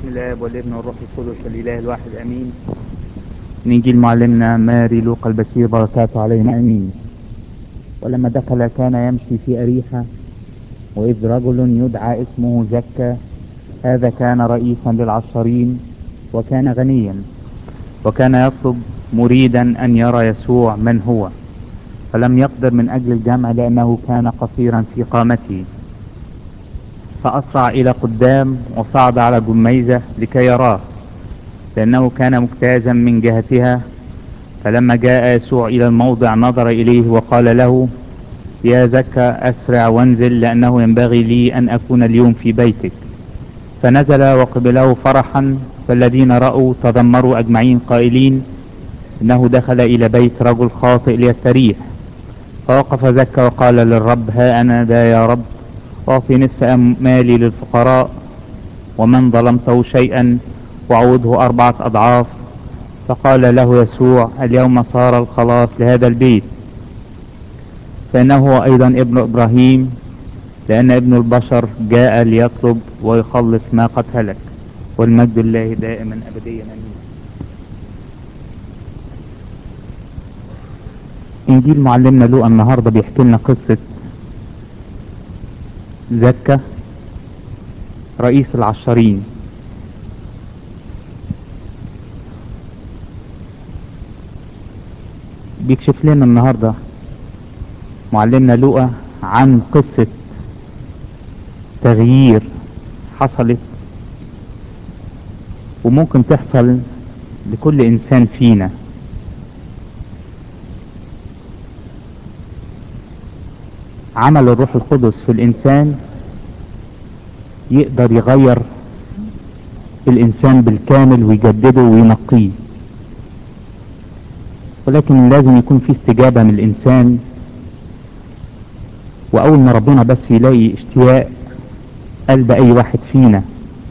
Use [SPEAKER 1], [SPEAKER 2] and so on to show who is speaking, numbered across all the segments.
[SPEAKER 1] بسم الاب والابن والروح القدس الاله الواحد امين نيجي معلمنا ماري لوقا البشير بركاته علينا امين ولما دخل كان يمشي في اريحه واذ رجل يدعى اسمه زكا هذا كان رئيسا للعشرين وكان غنيا وكان يطلب مريدا ان يرى يسوع من هو فلم يقدر من اجل الجمع لانه كان قصيرا في قامته فأسرع إلى قدام وصعد على جميزة لكي يراه لأنه كان مجتازا من جهتها فلما جاء يسوع إلى الموضع نظر إليه وقال له يا زكا أسرع وانزل لأنه ينبغي لي أن أكون اليوم في بيتك فنزل وقبله فرحا فالذين رأوا تذمروا أجمعين قائلين إنه دخل إلى بيت رجل خاطئ ليستريح فوقف زكا وقال للرب ها أنا ذا يا رب أعطي نصف مالي للفقراء ومن ظلمته شيئا وعوضه أربعة أضعاف فقال له يسوع اليوم صار الخلاص لهذا البيت فإنه هو أيضا ابن إبراهيم لأن ابن البشر جاء ليطلب ويخلص ما قد هلك والمجد لله دائما أبديا أمين إنجيل معلمنا لوقا النهارده بيحكي لنا قصة زكا رئيس العشرين بيكشف لنا النهاردة معلمنا لوقا عن قصة تغيير حصلت وممكن تحصل لكل انسان فينا عمل الروح القدس في الانسان يقدر يغير الانسان بالكامل ويجدده وينقيه ولكن لازم يكون في استجابة من الانسان واول ما ربنا بس يلاقي اشتياق قلب اي واحد فينا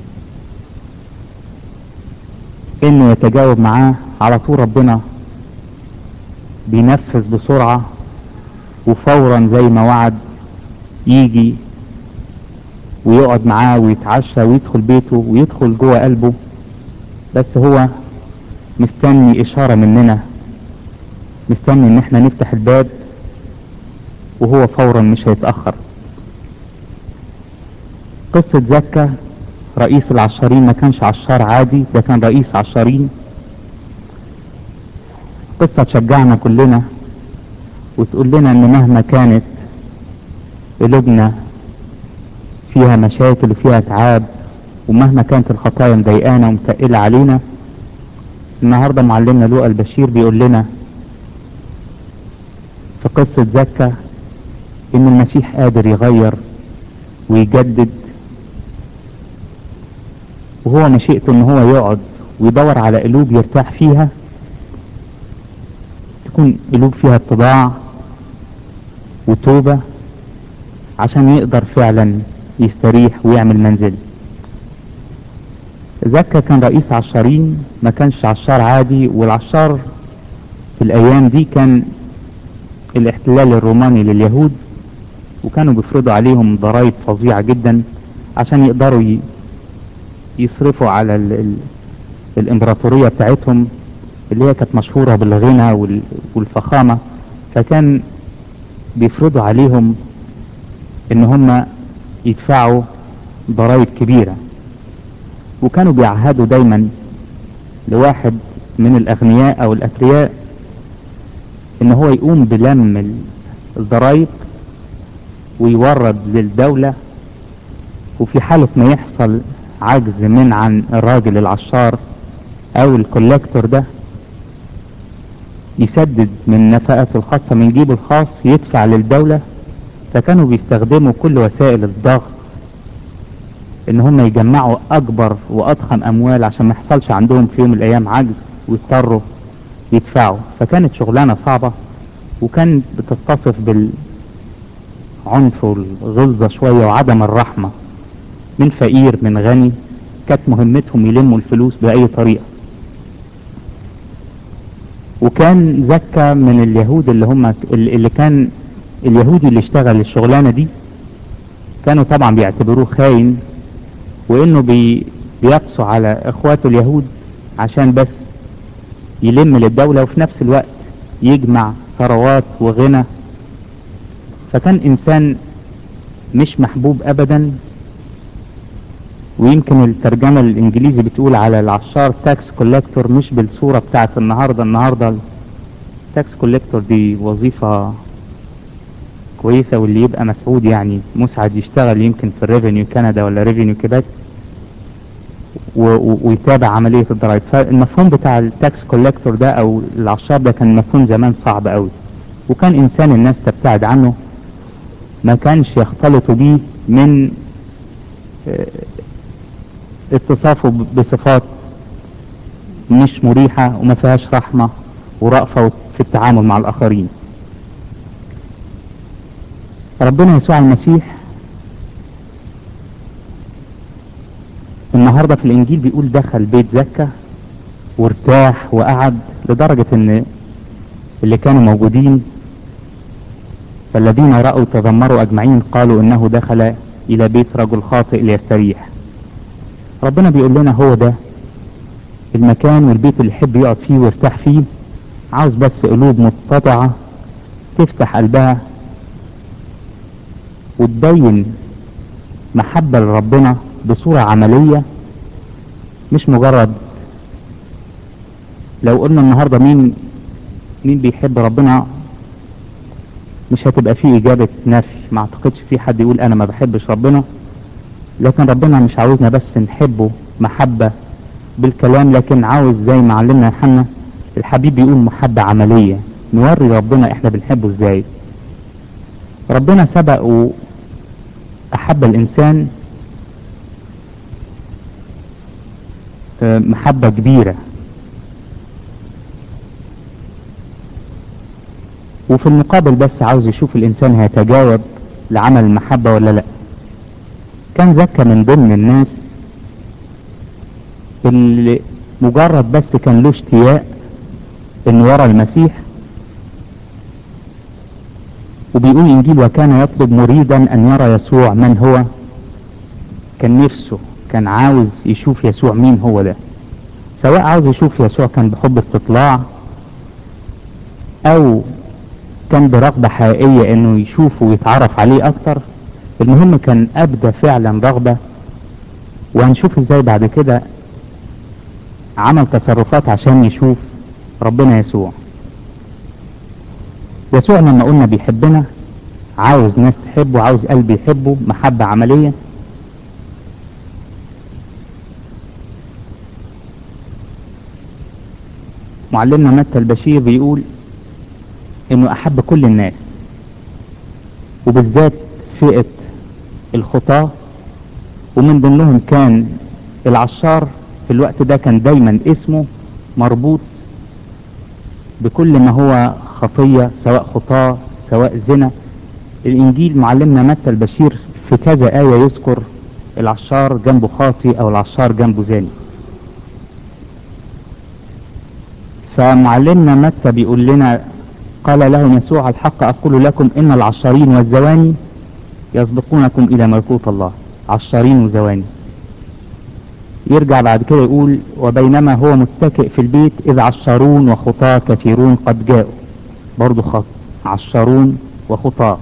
[SPEAKER 1] انه يتجاوب معاه على طول ربنا بينفذ بسرعة وفورا زي ما وعد يجي ويقعد معاه ويتعشى ويدخل بيته ويدخل جوه قلبه بس هو مستني اشارة مننا مستني ان احنا نفتح الباب وهو فورا مش هيتأخر قصة زكا رئيس العشارين ما كانش عشار عادي ده كان رئيس عشارين قصة تشجعنا كلنا وتقول لنا ان مهما كانت قلوبنا فيها مشاكل وفيها تعاب ومهما كانت الخطايا مضايقانا ومتقلة علينا النهارده معلمنا لوقا البشير بيقول لنا في قصة زكا ان المسيح قادر يغير ويجدد وهو مشيئته ان هو يقعد ويدور على قلوب يرتاح فيها تكون قلوب فيها اتضاع وتوبة عشان يقدر فعلا يستريح ويعمل منزل زكا كان رئيس عشارين ما كانش عشار عادي والعشار في الايام دي كان الاحتلال الروماني لليهود وكانوا بيفرضوا عليهم ضرائب فظيعة جدا عشان يقدروا ي... يصرفوا على ال... ال... الامبراطورية بتاعتهم اللي هي كانت مشهورة بالغنى وال... والفخامة فكان بيفرضوا عليهم ان هم يدفعوا ضرائب كبيرة وكانوا بيعهدوا دايما لواحد من الاغنياء او الاثرياء ان هو يقوم بلم الضرائب ويورد للدولة وفي حالة ما يحصل عجز من عن الراجل العشار او الكوليكتور ده يسدد من نفقاته الخاصة من جيبه الخاص يدفع للدولة فكانوا بيستخدموا كل وسائل الضغط ان هم يجمعوا اكبر واضخم اموال عشان ما يحصلش عندهم في يوم من الايام عجز ويضطروا يدفعوا فكانت شغلانة صعبة وكانت بتتصف بالعنف والغلظة شوية وعدم الرحمة من فقير من غني كانت مهمتهم يلموا الفلوس بأي طريقة وكان زكا من اليهود اللي هم اللي كان اليهودي اللي اشتغل الشغلانة دي كانوا طبعا بيعتبروه خاين وانه بي بيقسو على اخواته اليهود عشان بس يلم للدولة وفي نفس الوقت يجمع ثروات وغنى فكان انسان مش محبوب ابدا ويمكن الترجمة الانجليزي بتقول على العشار تاكس كولكتور مش بالصورة بتاعت النهاردة النهاردة التاكس كولكتور دي وظيفة كويسة واللي يبقى مسعود يعني مسعد يشتغل يمكن في الريفينيو كندا ولا ريفينيو كيباك و- و- ويتابع عملية الضرائب فالمفهوم بتاع التاكس كولكتور ده او العشار ده كان مفهوم زمان صعب قوي وكان انسان الناس تبتعد عنه ما كانش يختلط بيه من آه، اتصافه ب- بصفات مش مريحة وما فيهاش رحمة ورأفة في التعامل مع الآخرين ربنا يسوع المسيح النهاردة في الإنجيل بيقول دخل بيت زكا وارتاح وقعد لدرجة إن اللي كانوا موجودين فالذين رأوا تذمروا أجمعين قالوا إنه دخل إلى بيت رجل خاطئ ليستريح ربنا بيقول لنا هو ده المكان والبيت اللي يحب يقعد فيه ويرتاح فيه عاوز بس قلوب متطبعة تفتح قلبها وتبين محبة لربنا بصورة عملية مش مجرد لو قلنا النهاردة مين مين بيحب ربنا مش هتبقى فيه إجابة نفي ما اعتقدش في حد يقول أنا ما بحبش ربنا لكن ربنا مش عاوزنا بس نحبه محبة بالكلام لكن عاوز زي ما علمنا يوحنا الحبيب بيقول محبة عملية نوري ربنا احنا بنحبه ازاي ربنا سبق وأحب الإنسان آه، محبة كبيرة وفي المقابل بس عاوز يشوف الإنسان هيتجاوب لعمل المحبة ولا لأ كان زكا من ضمن الناس اللي مجرد بس كان له اشتياق انه يرى المسيح وبيقول الانجيل وكان يطلب مريدا ان يرى يسوع من هو كان نفسه كان عاوز يشوف يسوع مين هو ده سواء عاوز يشوف يسوع كان بحب استطلاع او كان برغبة حقيقية انه يشوفه ويتعرف عليه اكتر المهم كان ابدى فعلا رغبة وهنشوف ازاي بعد كده عمل تصرفات عشان يشوف ربنا يسوع يسوع لما قلنا بيحبنا عاوز ناس تحبه عاوز قلب يحبه محبة عملية معلمنا متى البشير بيقول انه احب كل الناس وبالذات فئة الخطاة ومن ضمنهم كان العشار في الوقت ده كان دايما اسمه مربوط بكل ما هو خطية سواء خطاة سواء زنا الانجيل معلمنا متى البشير في كذا آية يذكر العشار جنبه خاطي او العشار جنبه زاني فمعلمنا متى بيقول لنا قال لهم يسوع الحق اقول لكم ان العشارين والزواني يسبقونكم الى ملكوت الله عشارين وزواني يرجع بعد كده يقول وبينما هو متكئ في البيت إذ عشرون وخطاة كثيرون قد جاءوا برضو خط عشرون وخطاة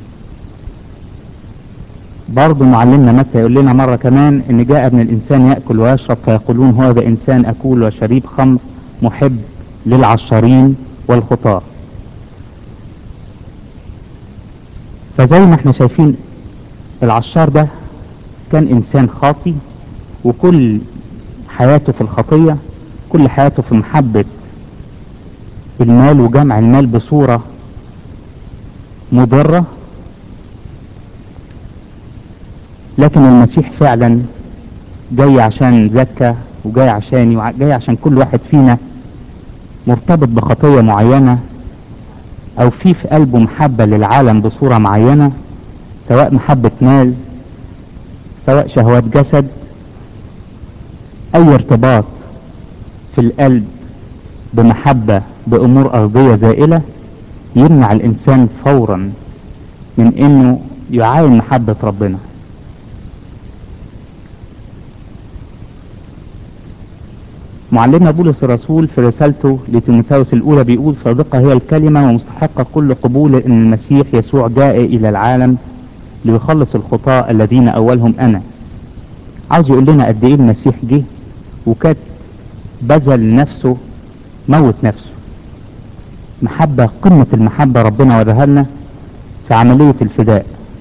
[SPEAKER 1] برضو معلمنا متى يقول لنا مرة كمان إن جاء ابن الإنسان يأكل ويشرب فيقولون هذا إنسان أكول وشريب خمر محب للعشرين والخطاة فزي ما احنا شايفين العشار ده كان إنسان خاطي وكل حياته في الخطية كل حياته في محبة المال وجمع المال بصورة مضرة لكن المسيح فعلا جاي عشان زكى وجاي عشاني وجاي عشان كل واحد فينا مرتبط بخطية معينة او في في قلبه محبة للعالم بصورة معينة سواء محبة مال سواء شهوات جسد اي ارتباط في القلب بمحبة بامور ارضية زائلة يمنع الانسان فورا من انه يعاين محبة ربنا معلمنا بولس الرسول في رسالته لتيموثاوس الأولى بيقول صادقة هي الكلمة ومستحقة كل قبول إن المسيح يسوع جاء إلى العالم ليخلص الخطاة الذين أولهم أنا عاوز يقول لنا قد إيه المسيح جه وكانت بذل نفسه موت نفسه محبة قمة المحبة ربنا وراها لنا في عملية الفداء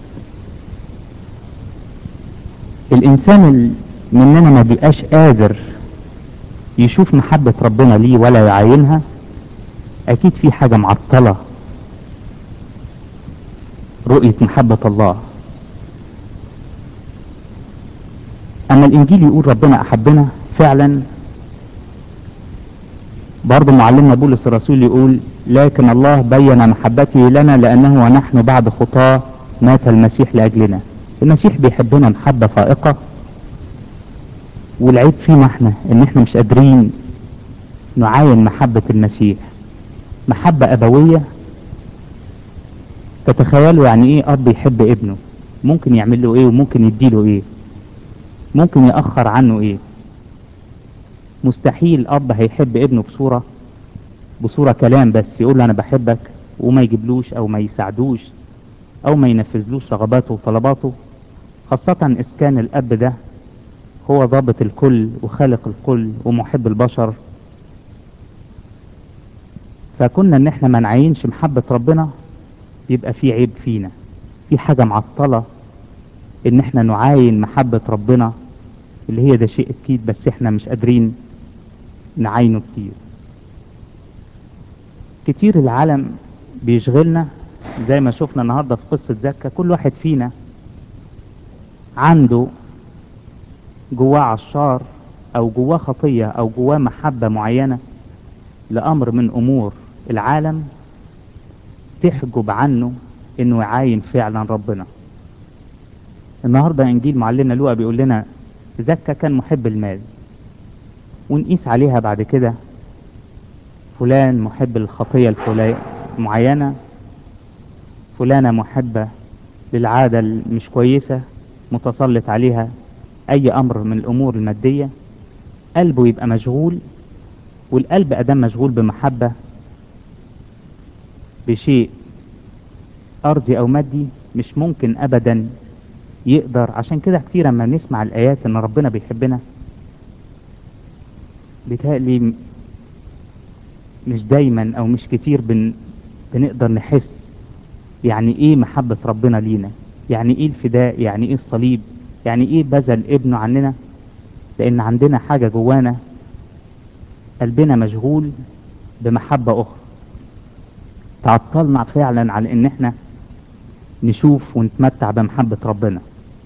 [SPEAKER 1] الإنسان ال- مننا ما بيبقاش قادر يشوف محبة ربنا ليه ولا يعاينها أكيد في حاجة معطلة رؤية محبة الله أما الإنجيل يقول ربنا أحبنا فعلا برضه معلمنا بولس الرسول يقول لكن الله بين محبته لنا لأنه ونحن بعد خطاه مات المسيح لأجلنا المسيح بيحبنا محبة فائقة والعيب فينا احنا ان احنا مش قادرين نعاين محبة المسيح محبة أبوية تتخيلوا يعني ايه أب يحب ابنه ممكن يعمل له ايه وممكن يديله ايه ممكن يأخر عنه ايه مستحيل أب هيحب ابنه بصورة بصورة كلام بس يقول له أنا بحبك وما يجيبلوش أو ما يساعدوش أو ما ينفذلوش رغباته وطلباته خاصة إذا كان الأب ده هو ضابط الكل وخالق الكل ومحب البشر فكنا ان احنا ما نعينش محبة ربنا يبقى في عيب فينا في حاجة معطلة ان احنا نعاين محبة ربنا اللي هي ده شيء اكيد بس احنا مش قادرين نعاينه كتير كتير العالم بيشغلنا زي ما شفنا النهاردة في قصة زكا كل واحد فينا عنده جواه عشار او جواه خطية او جواه محبة معينة لامر من امور العالم تحجب عنه انه يعاين فعلا ربنا النهاردة انجيل معلمنا لوقا بيقول لنا زكا كان محب المال ونقيس عليها بعد كده فلان محب الخطية الفلا- المعينة فلانة محبة للعادة المش كويسة متسلط عليها اي امر من الامور المادية قلبه يبقى مشغول والقلب ادام مشغول بمحبة بشيء ارضي او مادي مش ممكن ابدا يقدر عشان كده كتير اما نسمع الايات ان ربنا بيحبنا بيتهيألي م- مش دايما او مش كتير بن بنقدر نحس يعني ايه محبة ربنا لينا يعني ايه الفداء يعني ايه الصليب يعني ايه بذل ابنه عننا لان عندنا حاجة جوانا قلبنا مشغول بمحبة اخرى تعطلنا فعلا على ان احنا نشوف ونتمتع بمحبة ربنا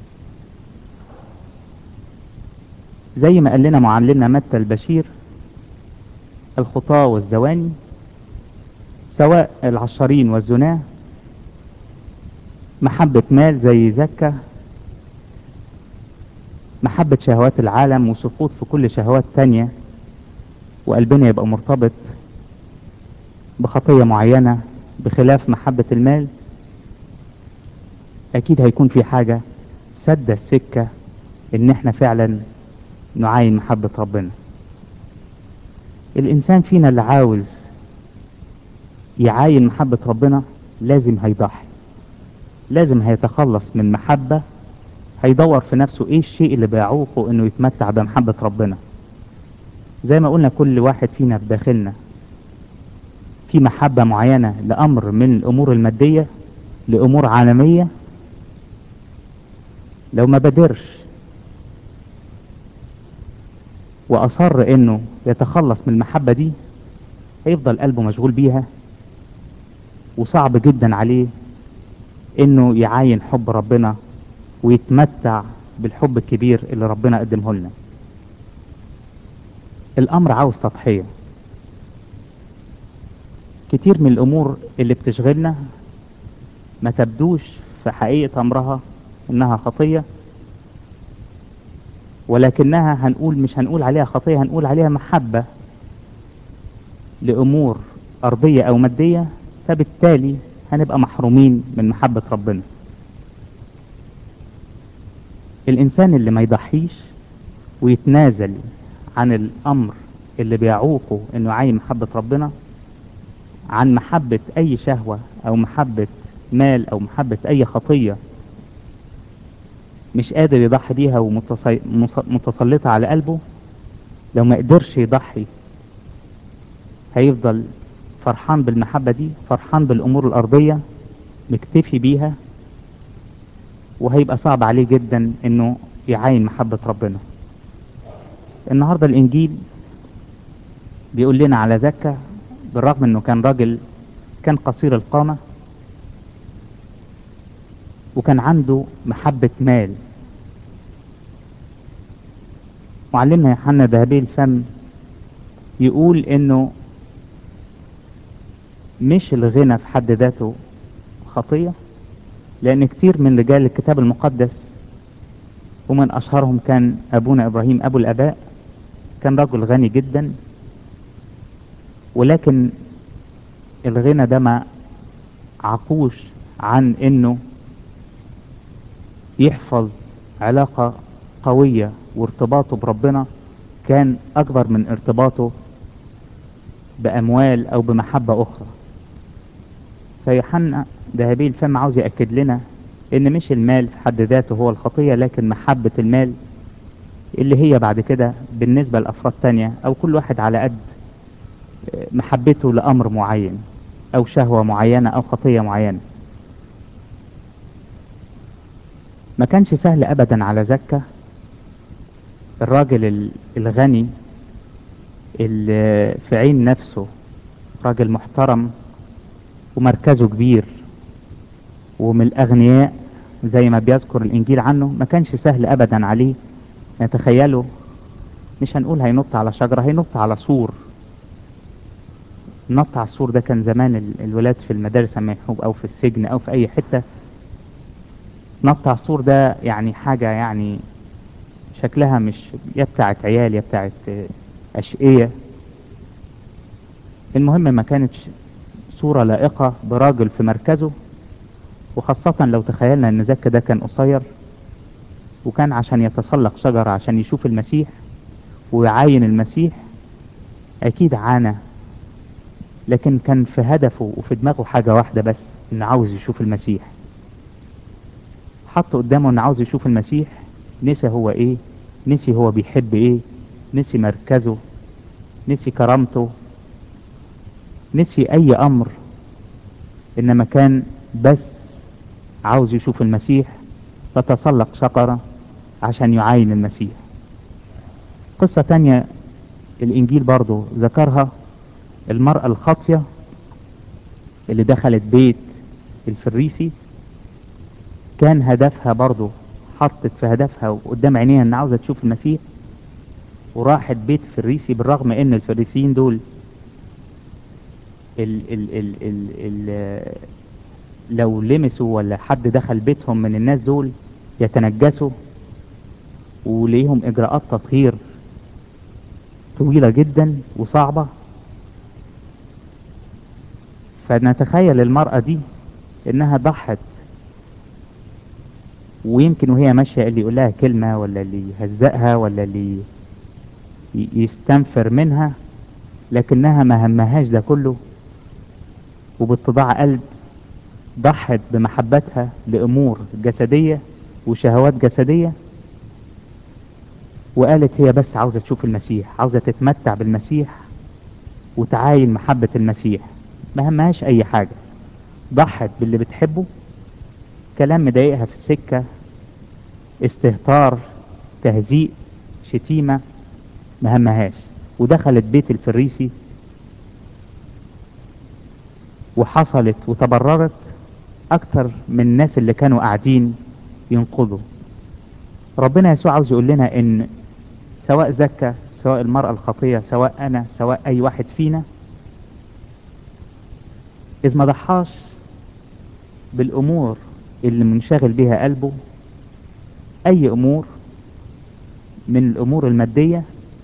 [SPEAKER 1] زي ما قال لنا معلمنا متى البشير الخطاة والزواني سواء العشرين والزناه محبة مال زي زكا محبة شهوات العالم وسقوط في كل شهوات تانية وقلبنا يبقى مرتبط بخطية معينة بخلاف محبة المال أكيد هيكون في حاجة سد السكة إن إحنا فعلا نعاين محبة ربنا الإنسان فينا اللي عاوز يعاين محبة ربنا لازم هيضحي لازم هيتخلص من محبة هيدور في نفسه ايه الشيء اللي بيعوقه انه يتمتع بمحبة ربنا زي ما قلنا كل واحد فينا في داخلنا في محبة معينة لأمر من الأمور المادية لأمور عالمية لو ما بدرش وأصر إنه يتخلص من المحبة دي هيفضل قلبه مشغول بيها وصعب جدا عليه إنه يعاين حب ربنا ويتمتع بالحب الكبير اللي ربنا قدمه لنا الأمر عاوز تضحية كتير من الأمور اللي بتشغلنا ما تبدوش في حقيقة أمرها إنها خطية ولكنها هنقول مش هنقول عليها خطية هنقول عليها محبة لأمور أرضية أو مادية فبالتالي هنبقى محرومين من محبة ربنا الإنسان اللي ما يضحيش ويتنازل عن الأمر اللي بيعوقه انه يعين محبة ربنا عن محبة اي شهوة او محبة مال او محبة اي خطية مش قادر يضحي بيها ومتسلطة على قلبه لو ما قدرش يضحي هيفضل فرحان بالمحبة دي فرحان بالامور الارضية مكتفي بيها وهيبقى صعب عليه جدا انه يعاين محبة ربنا النهاردة الانجيل بيقول لنا على زكا بالرغم انه كان راجل كان قصير القامة وكان عنده محبة مال معلمنا يوحنا ذهبي الفم يقول انه مش الغنى في حد ذاته خطية لان كتير من رجال الكتاب المقدس ومن اشهرهم كان ابونا ابراهيم ابو الاباء كان رجل غني جدا ولكن الغنى ده ما عقوش عن انه يحفظ علاقة قوية وارتباطه بربنا كان اكبر من ارتباطه باموال او بمحبة اخرى فيوحنا ذهبي الفم عاوز يأكد لنا ان مش المال في حد ذاته هو الخطية لكن محبة المال اللي هي بعد كده بالنسبة لأفراد تانية او كل واحد على قد محبته لأمر معين او شهوة معينة او خطية معينة ما كانش سهل ابدا على زكا الراجل الغني اللي في عين نفسه راجل محترم ومركزه كبير ومن الاغنياء زي ما بيذكر الانجيل عنه ما كانش سهل ابدا عليه نتخيله مش هنقول هينط على شجرة هينط على سور نط على السور ده كان زمان الولاد في المدارس لما يحوب او في السجن او في اي حتة نط على السور ده يعني حاجة يعني شكلها مش يا بتاعت عيال يا بتاعت اشقية المهم ما كانتش صورة لائقة براجل في مركزه وخاصة لو تخيلنا ان زكا ده كان قصير وكان عشان يتسلق شجرة عشان يشوف المسيح ويعاين المسيح اكيد عانى لكن كان في هدفه وفي دماغه حاجة واحدة بس انه عاوز يشوف المسيح حط قدامه انه عاوز يشوف المسيح نسي هو ايه نسي هو بيحب ايه نسي مركزه نسي كرامته نسي اي امر انما كان بس عاوز يشوف المسيح فتسلق شجرة عشان يعاين المسيح قصة تانية الانجيل برضو ذكرها المرأة الخاطية اللي دخلت بيت الفريسي كان هدفها برضو حطت في هدفها وقدام عينيها ان عاوزة تشوف المسيح وراحت بيت فريسي بالرغم ان الفريسيين دول ال ال ال ال ال لو لمسوا ولا حد دخل بيتهم من الناس دول يتنجسوا وليهم اجراءات تطهير طويلة جدا وصعبة فنتخيل المرأة دي انها ضحت ويمكن وهي ماشية اللي يقول لها كلمة ولا اللي يهزقها ولا اللي يستنفر منها لكنها ما همهاش ده كله وباتضاع قلب ضحت بمحبتها لأمور جسدية وشهوات جسدية وقالت هي بس عاوزة تشوف المسيح عاوزة تتمتع بالمسيح وتعاين محبة المسيح ما همهاش أي حاجة ضحت باللي بتحبه كلام مضايقها في السكة استهتار تهزيء شتيمة ما همهاش ودخلت بيت الفريسي وحصلت وتبررت اكتر من الناس اللي كانوا قاعدين ينقضوا ربنا يسوع عاوز يقول لنا ان سواء زكا سواء المرأة الخطية سواء انا سواء اي واحد فينا اذ ما ضحاش بالامور اللي منشغل بها قلبه اي امور من الامور المادية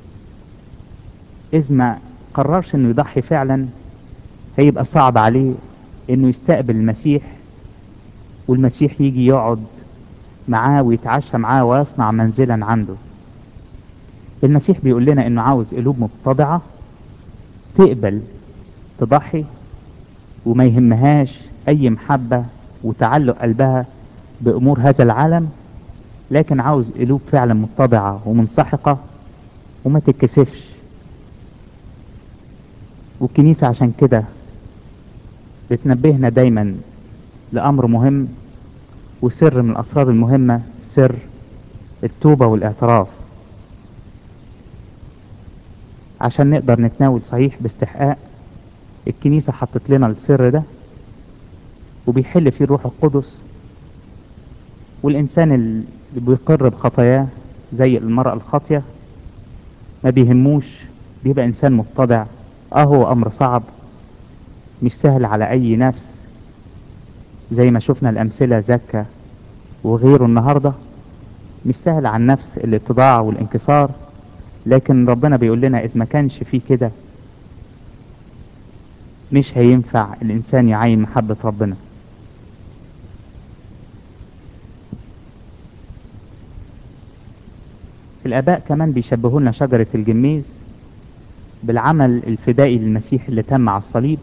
[SPEAKER 1] اذ ما قررش انه يضحي فعلا هيبقى صعب عليه انه يستقبل المسيح والمسيح يجي يقعد معاه ويتعشى معاه ويصنع منزلا عنده المسيح بيقول لنا انه عاوز قلوب متضعة تقبل تضحي وما يهمهاش اي محبة وتعلق قلبها بامور هذا العالم لكن عاوز قلوب فعلا متضعة ومنسحقة وما تتكسفش والكنيسة عشان كده بتنبهنا دايما لأمر مهم وسر من الأسرار المهمة سر التوبة والاعتراف عشان نقدر نتناول صحيح باستحقاق الكنيسة حطت لنا السر ده وبيحل فيه الروح القدس والإنسان اللي بيقر بخطاياه زي المرأة الخاطية ما بيهموش بيبقى إنسان متضع اه هو أمر صعب مش سهل على أي نفس زي ما شفنا الأمثلة زكا وغيره النهاردة مش سهل على النفس الاتضاع والانكسار لكن ربنا بيقول لنا إذا ما كانش فيه كده مش هينفع الإنسان يعين محبة ربنا الآباء كمان بيشبهوا لنا شجرة الجميز بالعمل الفدائي للمسيح اللي تم على الصليب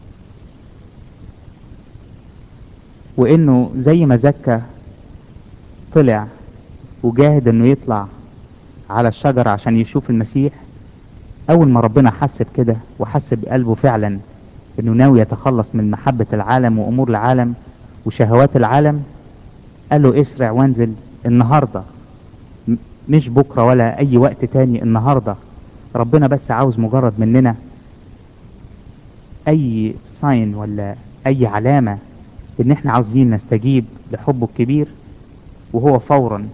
[SPEAKER 1] وإنه زي ما زكى طلع وجاهد إنه يطلع على الشجرة عشان يشوف المسيح أول ما ربنا حس بكده وحس بقلبه فعلا إنه ناوي يتخلص من محبة العالم وأمور العالم وشهوات العالم قال له اسرع وانزل النهارده م- مش بكرة ولا أي وقت تاني النهاردة ربنا بس عاوز مجرد مننا أي ساين ولا أي علامة إن إحنا عاوزين نستجيب لحبه الكبير وهو فورا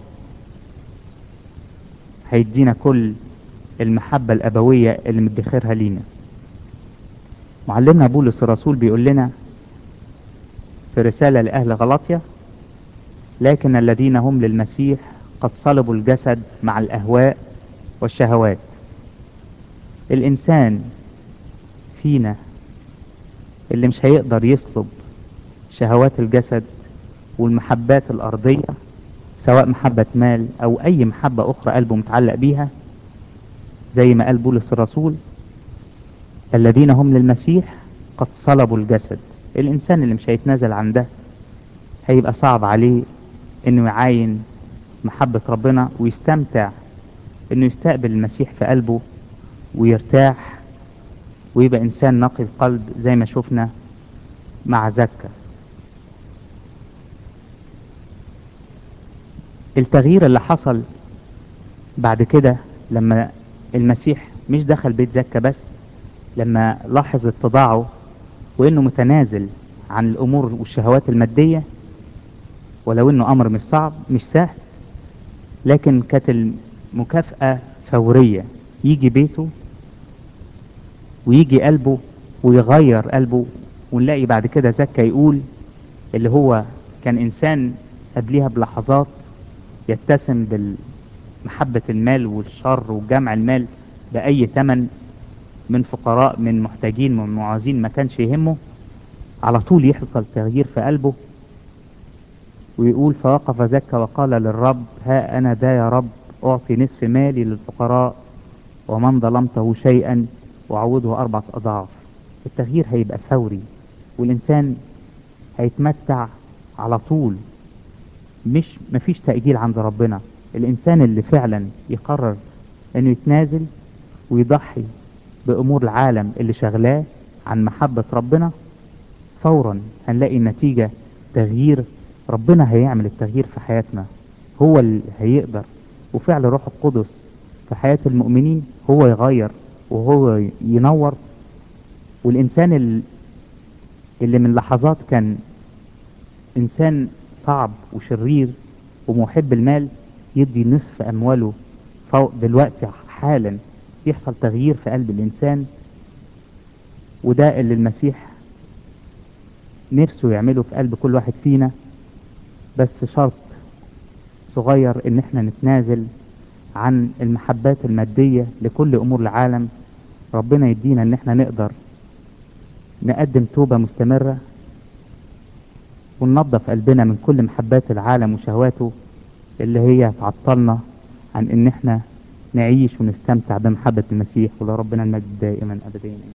[SPEAKER 1] هيدينا كل المحبة الأبوية اللي مدخرها لينا معلمنا بولس الرسول بيقول لنا في رسالة لأهل غلطية لكن الذين هم للمسيح قد صلبوا الجسد مع الأهواء والشهوات الإنسان فينا اللي مش هيقدر يصلب شهوات الجسد والمحبات الأرضية سواء محبة مال أو أي محبة أخرى قلبه متعلق بيها زي ما قال بولس الرسول الذين هم للمسيح قد صلبوا الجسد الإنسان اللي مش هيتنازل عن ده هيبقى صعب عليه إنه يعاين محبة ربنا ويستمتع إنه يستقبل المسيح في قلبه ويرتاح ويبقى إنسان نقي القلب زي ما شفنا مع زكا التغيير اللي حصل بعد كده لما المسيح مش دخل بيت زكا بس لما لاحظ اتضاعه وانه متنازل عن الامور والشهوات المادية ولو انه امر مش صعب مش سهل لكن كانت المكافأة فورية يجي بيته ويجي قلبه ويغير قلبه ونلاقي بعد كده زكا يقول اللي هو كان انسان قبليها بلحظات يتسم بمحبة المال والشر وجمع المال بأي ثمن من فقراء من محتاجين من معاذين ما كانش يهمه على طول يحصل تغيير في قلبه ويقول فوقف زكا وقال للرب ها أنا ذا يا رب أعطي نصف مالي للفقراء ومن ظلمته شيئا وعوضه أربعة أضعاف التغيير هيبقى فوري والإنسان هيتمتع على طول مش مفيش تأجيل عند ربنا الإنسان اللي فعلا يقرر إنه يتنازل ويضحي بأمور العالم اللي شغلاه عن محبة ربنا فورا هنلاقي النتيجة تغيير ربنا هيعمل التغيير في حياتنا هو اللي هيقدر وفعل روح القدس في حياة المؤمنين هو يغير وهو ينور والإنسان ال- اللي من لحظات كان إنسان صعب وشرير ومحب المال يدي نصف أمواله فوق دلوقتي حالا يحصل تغيير في قلب الإنسان وده اللي المسيح نفسه يعمله في قلب كل واحد فينا بس شرط صغير ان احنا نتنازل عن المحبات المادية لكل امور العالم ربنا يدينا ان احنا نقدر نقدم توبة مستمرة وننظف قلبنا من كل محبات العالم وشهواته اللي هي تعطلنا عن ان احنا نعيش ونستمتع بمحبة المسيح ولربنا المجد دائما أبدين